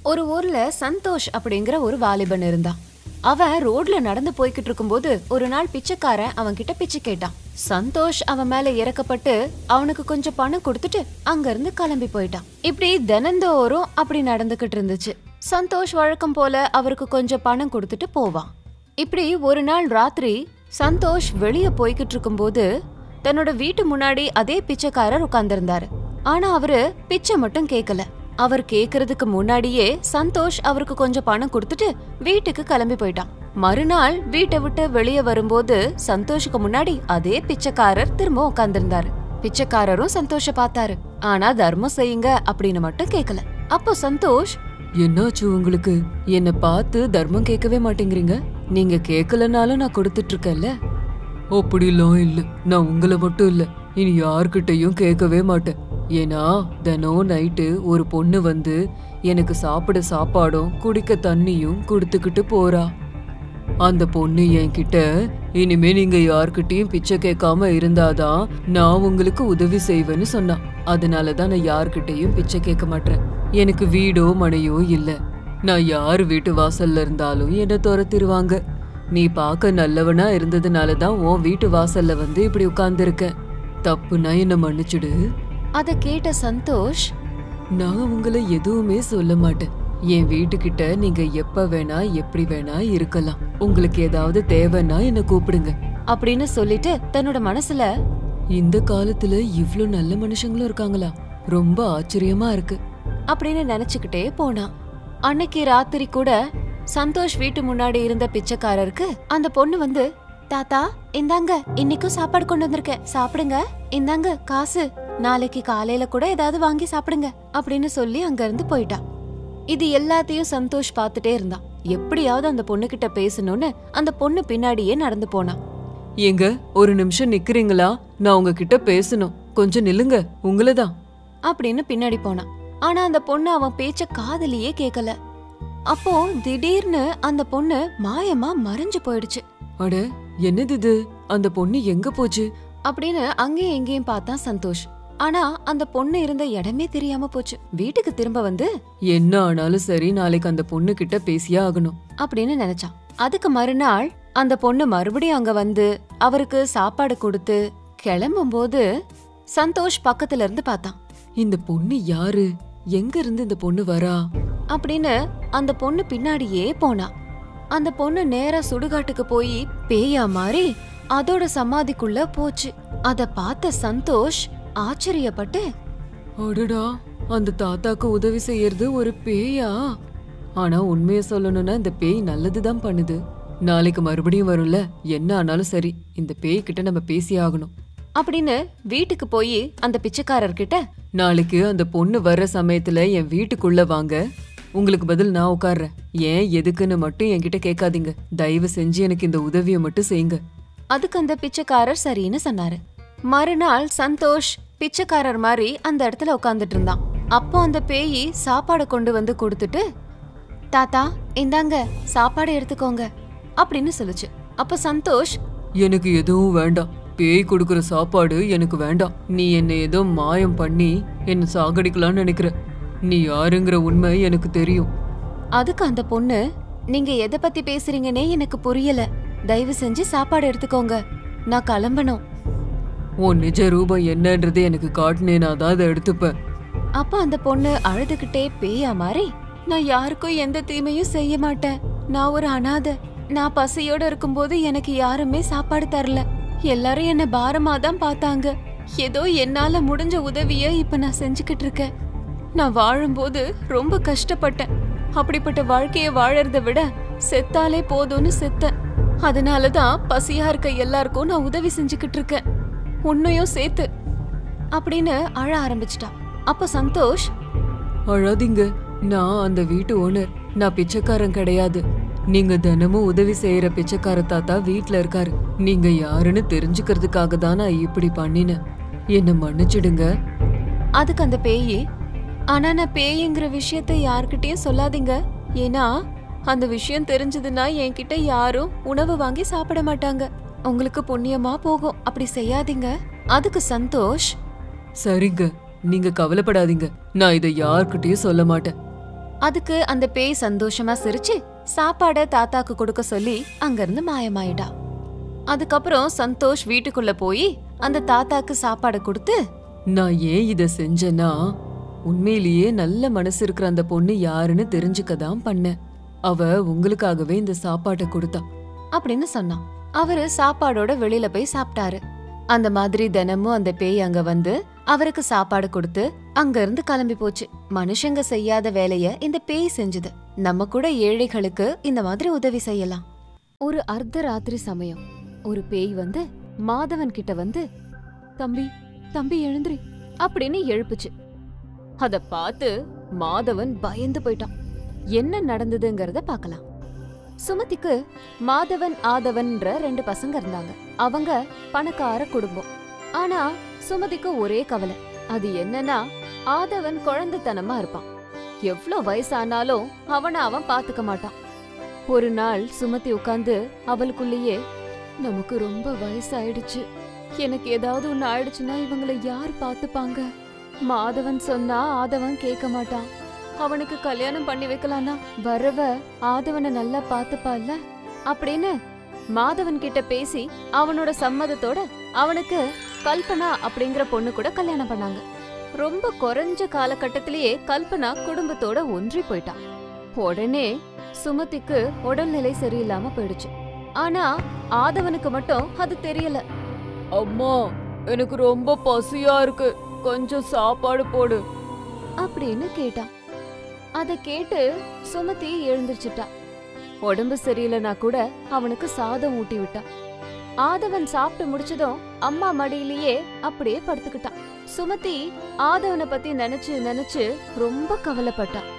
ஒரு ஊர்ல சந்தோஷ் அப்படிங்கிற ஒரு வாலிபன் இருந்தான் அவன் ரோட்ல நடந்து போய்கிட்டு இருக்கும்போது ஒரு நாள் பிச்சைக்காரன் அவன் கிட்ட பிச்சை கேட்டான் சந்தோஷ் அவன் மேல இறக்கப்பட்டு அவனுக்கு கொஞ்சம் பணம் கொடுத்துட்டு அங்க இருந்து கிளம்பி போயிட்டான் இப்படி தினந்தோறும் அப்படி நடந்துகிட்டு இருந்துச்சு சந்தோஷ் வழக்கம் போல அவருக்கு கொஞ்சம் பணம் கொடுத்துட்டு போவான் இப்படி ஒரு நாள் ராத்திரி சந்தோஷ் வெளிய போய்கிட்டு இருக்கும்போது தன்னோட வீட்டு முன்னாடி அதே பிச்சைக்காரர் உட்கார்ந்திருந்தாரு ஆனா அவரு பிச்சை மட்டும் கேட்கல அவர் கேக்குறதுக்கு முன்னாடியே சந்தோஷ் அவருக்கு கொஞ்சம் பணம் கொடுத்துட்டு வீட்டுக்கு கிளம்பி போயிட்டான் மறுநாள் வீட்டை விட்டு வெளியே வரும்போது சந்தோஷுக்கு முன்னாடி அதே பிச்சைக்காரர் திரும்ப உட்கார்ந்திருந்தாரு பிச்சைக்காரரும் சந்தோஷ பார்த்தாரு ஆனா தர்மம் செய்யுங்க அப்படின்னு மட்டும் கேட்கல அப்போ சந்தோஷ் என்னாச்சு உங்களுக்கு என்ன பார்த்து தர்மம் கேட்கவே மாட்டேங்கிறீங்க நீங்க கேட்கலனாலும் நான் கொடுத்துட்டு இருக்கேன்ல அப்படிலாம் இல்ல நான் உங்களை மட்டும் இல்ல இனி யார்கிட்டயும் கேட்கவே மாட்டேன் ஏன்னா தினம் நைட்டு ஒரு பொண்ணு வந்து எனக்கு சாப்பிட சாப்பாடும் குடிக்க தண்ணியும் கொடுத்துக்கிட்டு போறா அந்த பொண்ணு என்கிட்ட இனிமே நீங்க யார்கிட்டயும் பிச்சை கேட்காம இருந்தாதான் நான் உங்களுக்கு உதவி செய்வேன்னு சொன்னா அதனால தான் நான் யார்கிட்டயும் பிச்சை கேட்க மாட்டேன் எனக்கு வீடோ மனையோ இல்ல நான் யார் வீட்டு வாசல்ல இருந்தாலும் என்ன துரத்திருவாங்க நீ பார்க்க நல்லவனா இருந்ததுனால தான் உன் வீட்டு வாசல்ல வந்து இப்படி உட்கார்ந்துருக்கேன் தப்புனா என்ன மன்னிச்சுடு அத கேட்ட சந்தோஷ் நான் உங்களை எதுவுமே சொல்ல மாட்டேன் என் வீட்டுக்கிட்ட நீங்க எப்ப வேணா எப்படி வேணா இருக்கலாம் உங்களுக்கு ஏதாவது தேவைன்னா என்ன கூப்பிடுங்க அப்படின்னு சொல்லிட்டு தன்னோட மனசுல இந்த காலத்துல இவ்ளோ நல்ல மனுஷங்களும் இருக்காங்களா ரொம்ப ஆச்சரியமா இருக்கு அப்படின்னு நினைச்சுக்கிட்டே போனான் அன்னைக்கு ராத்திரி கூட சந்தோஷ் வீட்டு முன்னாடி இருந்த பிச்சைக்காரருக்கு அந்த பொண்ணு வந்து தாத்தா இந்தாங்க இன்னைக்கும் சாப்பாடு கொண்டு வந்திருக்கேன் சாப்பிடுங்க இந்தாங்க காசு நாளைக்கு காலையில கூட ஏதாவது வாங்கி சாப்பிடுங்க அப்படின்னு சொல்லி அங்க இருந்து போயிட்டா இது எல்லாத்தையும் சந்தோஷ் பார்த்துட்டே இருந்தான் எப்படியாவது அந்த பொண்ணு கிட்ட பேசணும்னு அந்த பொண்ணு பின்னாடியே நடந்து போனான் ஏங்க ஒரு நிமிஷம் நிக்கிறீங்களா நான் உங்ககிட்ட பேசணும் கொஞ்சம் நில்லுங்க உங்களதான் அப்படின்னு பின்னாடி போனான் ஆனா அந்த பொண்ணு அவன் பேச்ச காதலியே கேட்கல அப்போ திடீர்னு அந்த பொண்ணு மாயமா மறைஞ்சு போயிடுச்சு அட என்னது இது அந்த பொண்ணு எங்க போச்சு அப்படின்னு அங்கேயும் எங்கேயும் பார்த்தான் சந்தோஷ் ஆனா அந்த பொண்ணு இருந்த இடமே தெரியாம போச்சு வீட்டுக்கு திரும்ப வந்து என்ன ஆனாலும் சரி நாளைக்கு அந்த பொண்ணு கிட்ட பேசியே ஆகணும் அப்படின்னு நினைச்சான் அதுக்கு மறுநாள் அந்த பொண்ணு மறுபடியும் அங்க வந்து அவருக்கு சாப்பாடு கொடுத்து கிளம்பும்போது சந்தோஷ் பக்கத்துல இருந்து பார்த்தான் இந்த பொண்ணு யாரு எங்க இருந்து இந்த பொண்ணு வரா அப்படின்னு அந்த பொண்ணு பின்னாடியே போனா அந்த பொண்ணு நேரா சுடுகாட்டுக்கு போய் பேயா மாறி அதோட சமாதிக்குள்ள போச்சு அத பார்த்த சந்தோஷ் ஆச்சரியப்பட்டு அடடா அந்த தாத்தாக்கு உதவி செய்யறது ஒரு பேயா ஆனா உண்மைய சொல்லணும்னா இந்த பேய் நல்லதுதான் பண்ணுது நாளைக்கு மறுபடியும் வரும்ல என்ன ஆனாலும் சரி இந்த பேய் கிட்ட நம்ம பேசி ஆகணும் அப்படின்னு வீட்டுக்கு போய் அந்த பிச்சைக்காரர்கிட்ட நாளைக்கு அந்த பொண்ணு வர்ற சமயத்துல என் வீட்டுக்குள்ள வாங்க உங்களுக்கு பதில் நான் உட்கார்றேன் ஏன் எதுக்குன்னு மட்டும் என்கிட்ட கேட்காதீங்க தயவு செஞ்சு எனக்கு இந்த உதவியை மட்டும் செய்யுங்க அதுக்கு அந்த பிச்சைக்காரர் சரின்னு சொன்னாரு மறுநாள் சந்தோஷ் பிச்சைக்காரர் மாதிரி அந்த இடத்துல உட்காந்துட்டு இருந்தான் அப்போ அந்த பேயி சாப்பாடு கொண்டு வந்து கொடுத்துட்டு தாத்தா இந்தாங்க சாப்பாடு எடுத்துக்கோங்க அப்படின்னு சொல்லுச்சு அப்ப சந்தோஷ் எனக்கு எதுவும் வேண்டாம் பேய் கொடுக்குற சாப்பாடு எனக்கு வேண்டாம் நீ என்னை ஏதோ மாயம் பண்ணி என்னை சாகடிக்கலாம்னு நினைக்கிற நீ யாருங்கிற உண்மை எனக்கு தெரியும் அதுக்கு அந்த பொண்ணு நீங்க எதை பத்தி பேசுறீங்கன்னே எனக்கு புரியல தயவு செஞ்சு சாப்பாடு எடுத்துக்கோங்க நான் கிளம்பணும் உன் நிஜ ரூபம் என்னன்றது எனக்கு காட்டினேனா தான் அதை எடுத்துப்பேன் அப்ப அந்த பொண்ணு அழுதுகிட்டே பேயா மாறி நான் யாருக்கும் எந்த தீமையும் செய்ய மாட்டேன் நான் ஒரு அனாதை நான் பசியோட இருக்கும்போது எனக்கு யாருமே சாப்பாடு தரல எல்லாரும் என்ன பாரமா தான் பார்த்தாங்க ஏதோ என்னால முடிஞ்ச உதவிய இப்ப நான் செஞ்சுக்கிட்டு இருக்கேன் நான் வாழும்போது ரொம்ப கஷ்டப்பட்டேன் அப்படிப்பட்ட வாழ்க்கைய வாழறத விட செத்தாலே போதும்னு செத்தேன் அதனாலதான் பசியா இருக்க எல்லாருக்கும் நான் உதவி செஞ்சுக்கிட்டு இருக்கேன் உன்னையும் சேர்த்து அப்படின்னு அழ ஆரம்பிச்சிட்டா அப்ப சந்தோஷ் அழாதீங்க நான் அந்த வீட்டு ஓனர் நான் பிச்சைக்காரன் கிடையாது நீங்க தினமும் உதவி செய்யற பிச்சைக்கார தாத்தா வீட்ல இருக்காரு நீங்க யாருன்னு தெரிஞ்சுக்கிறதுக்காக தான் நான் இப்படி பண்ணினேன் என்ன மன்னிச்சிடுங்க அதுக்கு அந்த பேயி ஆனா நான் பேய்ங்கிற விஷயத்த யார்கிட்டயும் சொல்லாதீங்க ஏன்னா அந்த விஷயம் தெரிஞ்சதுன்னா என்கிட்ட யாரும் உணவு வாங்கி சாப்பிட மாட்டாங்க உங்களுக்கு புண்ணியமா போகும் அப்படி செய்யாதீங்க அதுக்கு சந்தோஷ் சரிங்க நீங்க கவலைப்படாதீங்க நான் இதை யார்கிட்டயும் சொல்ல மாட்டேன் அதுக்கு அந்த பேய் சந்தோஷமா சிரிச்சு சாப்பாட தாத்தாக்கு கொடுக்க சொல்லி அங்கிருந்து மாயமாயிடா அதுக்கப்புறம் சந்தோஷ் வீட்டுக்குள்ள போய் அந்த தாத்தாக்கு சாப்பாடு கொடுத்து நான் ஏன் இத செஞ்சேன்னா உண்மையிலேயே நல்ல மனசு இருக்கிற அந்த பொண்ணு யாருன்னு தெரிஞ்சுக்க தான் பண்ணேன் அவ உங்களுக்காகவே இந்த சாப்பாட்டை கொடுத்தா அப்படின்னு சொன்னான் அவரு சாப்பாடோட வெளியில போய் சாப்பிட்டாரு அந்த மாதிரி தினமும் அந்த பேய் அங்க வந்து அவருக்கு சாப்பாடு கொடுத்து அங்க இருந்து கிளம்பி போச்சு மனுஷங்க செய்யாத வேலைய இந்த பேய் செஞ்சுது நம்ம கூட ஏழைகளுக்கு இந்த மாதிரி உதவி செய்யலாம் ஒரு அர்த்த ராத்திரி சமயம் ஒரு பேய் வந்து மாதவன் கிட்ட வந்து தம்பி தம்பி எழுந்திரி அப்படின்னு எழுப்புச்சு அத பார்த்து மாதவன் பயந்து போயிட்டான் என்ன நடந்ததுங்கறத பார்க்கலாம் சுமதிக்கு மாதவன் ஆதவன்ற ரெண்டு பசங்க இருந்தாங்க அவங்க பணக்கார குடும்பம் ஆனா சுமதிக்கு ஒரே கவலை அது என்னன்னா ஆதவன் குழந்தைத்தனமா இருப்பான் எவ்ளோ வயசானாலும் அவனை அவன் பாத்துக்க மாட்டான் ஒரு நாள் சுமதி உட்கார்ந்து அவளுக்குள்ளேயே நமக்கு ரொம்ப வயசாயிடுச்சு எனக்கு ஏதாவது ஒண்ணு ஆயிடுச்சுன்னா இவங்கள யார் பாத்துப்பாங்க மாதவன் சொன்னா ஆதவன் கேட்க மாட்டான் அவனுக்கு கல்யாணம் பண்ணி வைக்கலாம்னா வரவ ஆதவனை நல்லா பாத்துப்பால்ல அப்படின்னு மாதவன் கிட்ட பேசி அவனோட சம்மதத்தோட அவனுக்கு கல்பனா அப்படிங்கிற பொண்ணு கூட கல்யாணம் பண்ணாங்க ரொம்ப குறைஞ்ச காலகட்டத்திலேயே கல்பனா குடும்பத்தோட ஒன்றி போயிட்டான் உடனே சுமதிக்கு உடல்நிலை சரியில்லாம போயிடுச்சு ஆனா ஆதவனுக்கு மட்டும் அது தெரியல அம்மா எனக்கு ரொம்ப பசியா இருக்கு கொஞ்சம் சாப்பாடு போடு அப்படின்னு கேட்டான் அத கேட்டு சுமதி எழுந்திருச்சுட்டா உடம்பு சரியில்லைனா கூட அவனுக்கு சாதம் ஊட்டி விட்டான் ஆதவன் சாப்பிட்டு முடிச்சதும் அம்மா மடியிலேயே அப்படியே படுத்துக்கிட்டான் சுமதி ஆதவனை பத்தி நினைச்சு நினைச்சு ரொம்ப கவலைப்பட்டான்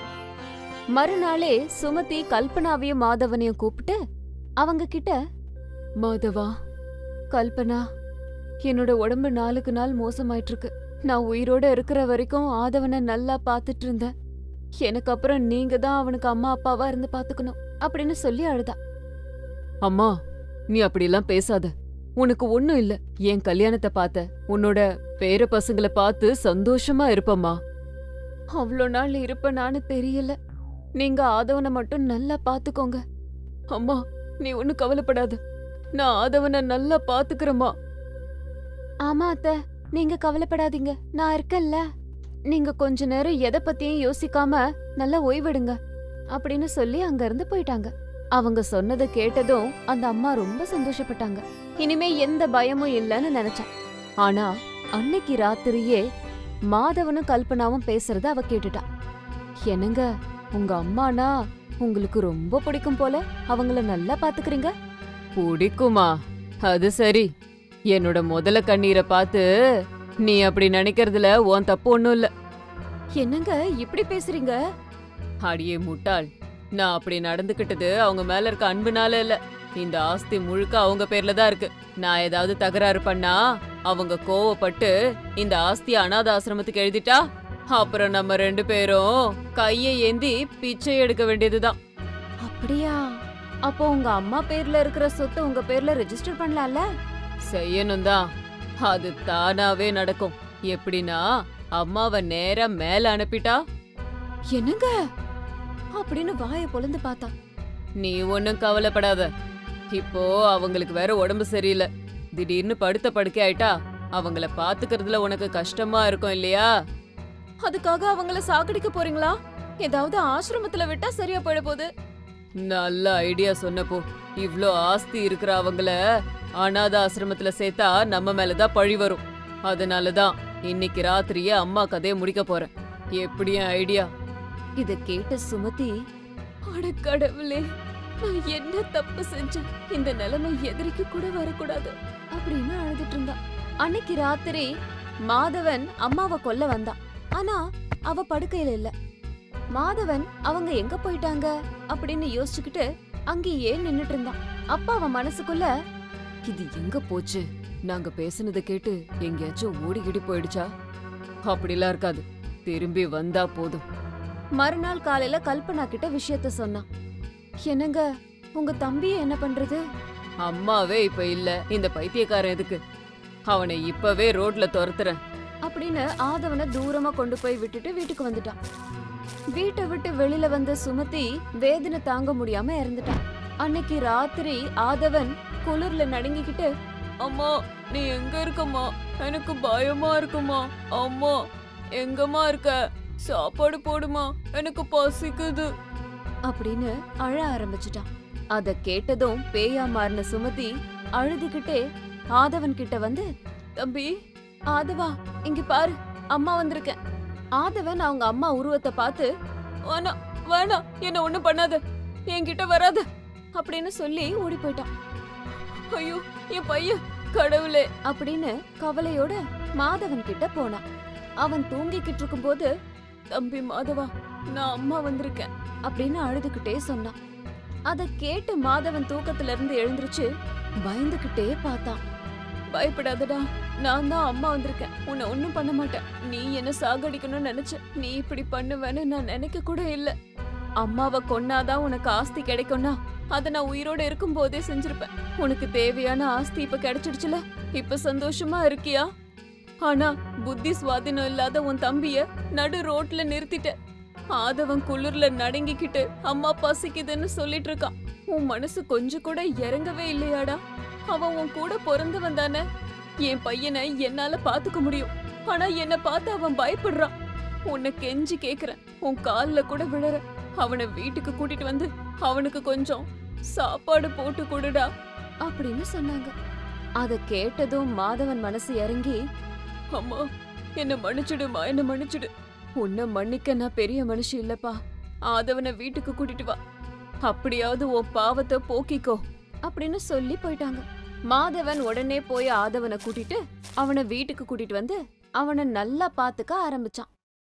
மறுநாளே சுமதி கல்பனாவையும் மாதவனையும் கூப்பிட்டு அவங்க கிட்ட மாதவா கல்பனா என்னோட உடம்பு நாளுக்கு நாள் மோசமாயிட்டு இருக்கு நான் உயிரோட இருக்கிற வரைக்கும் ஆதவனை நல்லா பாத்துட்டு இருந்தேன் எனக்கு அப்புறம் நீங்க தான் அவனுக்கு அம்மா அப்பாவா இருந்து பாத்துக்கணும் அப்படின்னு சொல்லி அழுதா அம்மா நீ அப்படியெல்லாம் பேசாத உனக்கு ஒண்ணும் இல்ல என் கல்யாணத்தை பார்த்த உன்னோட பேர பசங்களை பார்த்து சந்தோஷமா இருப்பம்மா அவ்வளோ நாள் இருப்பேனான்னு தெரியல நீங்க ஆதவனை மட்டும் நல்லா பாத்துக்கோங்க அம்மா நீ ஒன்னும் கவலைப்படாத நான் ஆதவனை நல்லா பாத்துக்கிறேம்மா ஆமா அத்த நீங்க கவலைப்படாதீங்க நான் இருக்கேன்ல நீங்க கொஞ்ச நேரம் எதை பத்தியும் யோசிக்காம நல்லா ஓய்வெடுங்க அப்படின்னு சொல்லி அங்க இருந்து போயிட்டாங்க அவங்க சொன்னதை கேட்டதும் அந்த அம்மா ரொம்ப சந்தோஷப்பட்டாங்க இனிமே எந்த பயமும் இல்லைன்னு நினைச்சான் ஆனா அன்னைக்கு ராத்திரியே மாதவனும் கல்பனாவும் பேசுறத அவ கேட்டுட்டா என்னங்க உங்க அம்மானா உங்களுக்கு ரொம்ப பிடிக்கும் போல அவங்கள நல்லா பாத்துக்கிறீங்க பிடிக்குமா அது சரி என்னோட முதல கண்ணீரை பார்த்து நீ அப்படி நினைக்கிறதுல உன் தப்பு ஒண்ணும் இல்ல என்னங்க இப்படி பேசுறீங்க அடியே முட்டாள் நான் அப்படி நடந்துக்கிட்டது அவங்க மேல இருக்க அன்புனால இல்ல இந்த ஆஸ்தி முழுக்க அவங்க பேர்ல தான் இருக்கு நான் ஏதாவது தகராறு பண்ணா அவங்க கோவப்பட்டு இந்த ஆஸ்திய அனாத ஆசிரமத்துக்கு எழுதிட்டா அப்புறம் நம்ம ரெண்டு பேரும் கையை ஏந்தி பிச்சை எடுக்க வேண்டியதுதான் அப்படியா அப்போ உங்க அம்மா பேர்ல இருக்கிற சொத்தை உங்க பேர்ல ரெஜிஸ்டர் பண்ணலாம்ல செய்யணும் தான் அது தானாவே நடக்கும் எப்படின்னா அம்மாவை நேரா மேல அனுப்பிட்டா என்னங்க அப்படின்னு வாயை பொளந்து பார்த்தா நீ ஒன்னும் கவலைப்படாத இப்போ அவங்களுக்கு வேற உடம்பு சரியில்லை திடீர்னு படுத்த படுக்கை ஆயிட்டா அவங்கள பாத்துக்கிறதுல உனக்கு கஷ்டமா இருக்கும் இல்லையா அதுக்காக அவங்கள சாகடிக்க போறீங்களா ஏதாவது ஆசிரமத்துல விட்டா சரியா போயிட போகுது நல்ல ஐடியா சொன்னப்போ இவ்ளோ ஆஸ்தி இருக்கிற அவங்கள அனாத ஆசிரமத்துல சேர்த்தா நம்ம மேலதான் பழி வரும் அதனாலதான் இன்னைக்கு ராத்திரியே அம்மா கதையை முடிக்க போறேன் எப்படி என் ஐடியா இத கேட்ட சுமதி அட கடவுளே நான் என்ன தப்பு செஞ்சேன் இந்த நிலைமை எதிரிக்கு கூட வரக்கூடாது அப்படின்னு அழுதுட்டு இருந்தா அன்னைக்கு ராத்திரி மாதவன் அம்மாவை கொல்ல வந்தான் ஆனா அவ படுக்கையில இல்ல மாதவன் அவங்க எங்க போயிட்டாங்க அப்படின்னு யோசிச்சுக்கிட்டு அங்கேயே நின்னுட்டு இருந்தான் அப்ப அவன் மனசுக்குள்ள இது எங்க போச்சு நாங்க பேசுனதை கேட்டு எங்கேயாச்சும் ஓடிக்கிடி போயிடுச்சா அப்படிலாம் இருக்காது திரும்பி வந்தா போதும் மறுநாள் காலையில கல்பனா கிட்ட விஷயத்த சொன்னான் என்னங்க உங்க தம்பியை என்ன பண்றது அம்மாவே இப்ப இல்ல இந்த பைத்தியக்காரன் எதுக்கு அவனை இப்பவே ரோட்ல துரத்துறேன் அப்படி அப்படின்னு ஆதவனை தூரமா கொண்டு போய் விட்டுட்டு வீட்டுக்கு வந்துட்டான் வீட்டை விட்டு வெளியில வந்த சுமதி வேதனை தாங்க முடியாம இறந்துட்டான் அன்னைக்கு ராத்திரி ஆதவன் குளிர்ல நடுங்கிக்கிட்டு அம்மா நீ எங்க இருக்கம்மா எனக்கு பயமா இருக்குமா அம்மா எங்கம்மா இருக்க சாப்பாடு போடுமா எனக்கு பசிக்குது அப்படின்னு அழ ஆரம்பிச்சிட்டான் அத கேட்டதும் பேயா மாறின சுமதி அழுதுகிட்டே ஆதவன் கிட்ட வந்து தம்பி ஆதவா இங்க பாரு அம்மா வந்திருக்கேன் ஆதவன் அவங்க அம்மா உருவத்தை பார்த்து வேணாம் வேணாம் என்ன ஒண்ணும் பண்ணாத என்கிட்ட வராத அப்படின்னு சொல்லி ஓடி போயிட்டான் ஐயோ என் பையன் கடவுளே அப்படின்னு கவலையோட மாதவன் கிட்ட போனான் அவன் தூங்கிக்கிட்டு இருக்கும்போது தம்பி மாதவா நான் அம்மா வந்திருக்கேன் அப்படின்னு அழுதுகிட்டே சொன்னான் அத கேட்டு மாதவன் தூக்கத்துல இருந்து எழுந்திருச்சு பயந்துகிட்டே பார்த்தான் பயப்படாதடா நான் தான் அம்மா வந்திருக்கேன் உன்னை ஒண்ணும் பண்ண மாட்டேன் நீ என்ன சாகடிக்கணும்னு நினைச்ச நீ இப்படி பண்ணுவேன்னு நான் நினைக்க கூட இல்ல அம்மாவை கொன்னாதான் உனக்கு ஆஸ்தி கிடைக்கும்னா அத நான் உயிரோட இருக்கும் போதே செஞ்சிருப்பேன் உனக்கு தேவையான ஆஸ்தி இப்ப கிடைச்சிடுச்சுல இப்ப சந்தோஷமா இருக்கியா ஆனா புத்தி சுவாதீனம் இல்லாத உன் தம்பிய நடு ரோட்ல நிறுத்திட்ட ஆதவன் குளிர்ல நடுங்கிக்கிட்டு அம்மா பசிக்குதுன்னு சொல்லிட்டு இருக்கான் உன் மனசு கொஞ்சம் கூட இறங்கவே இல்லையாடா அவன் உன் கூட பிறந்தவன் தானே என் பையனை என்னால பாத்துக்க முடியும் ஆனா என்ன பார்த்து அவன் பயப்படுறான் உன்னை கெஞ்சி கேக்குறேன் உன் கால்ல கூட விழற அவனை வீட்டுக்கு கூட்டிட்டு வந்து அவனுக்கு கொஞ்சம் சாப்பாடு போட்டு கொடுடா அப்படின்னு சொன்னாங்க அத கேட்டதும் மாதவன் மனசு இறங்கி அம்மா என்ன மன்னிச்சிடுமா என்ன மன்னிச்சிடு உன்னை மன்னிக்க நான் பெரிய மனுஷி இல்லப்பா ஆதவனை வீட்டுக்கு கூட்டிட்டு வா அப்படியாவது உன் பாவத்தை போக்கிக்கோ அப்படின்னு சொல்லி போயிட்டாங்க மாதவன் உடனே போய் ஆதவனை கூட்டிட்டு அவனை வீட்டுக்கு கூட்டிட்டு வந்து அவனை நல்லா பாத்துக்க ஆரம்பிச்சான்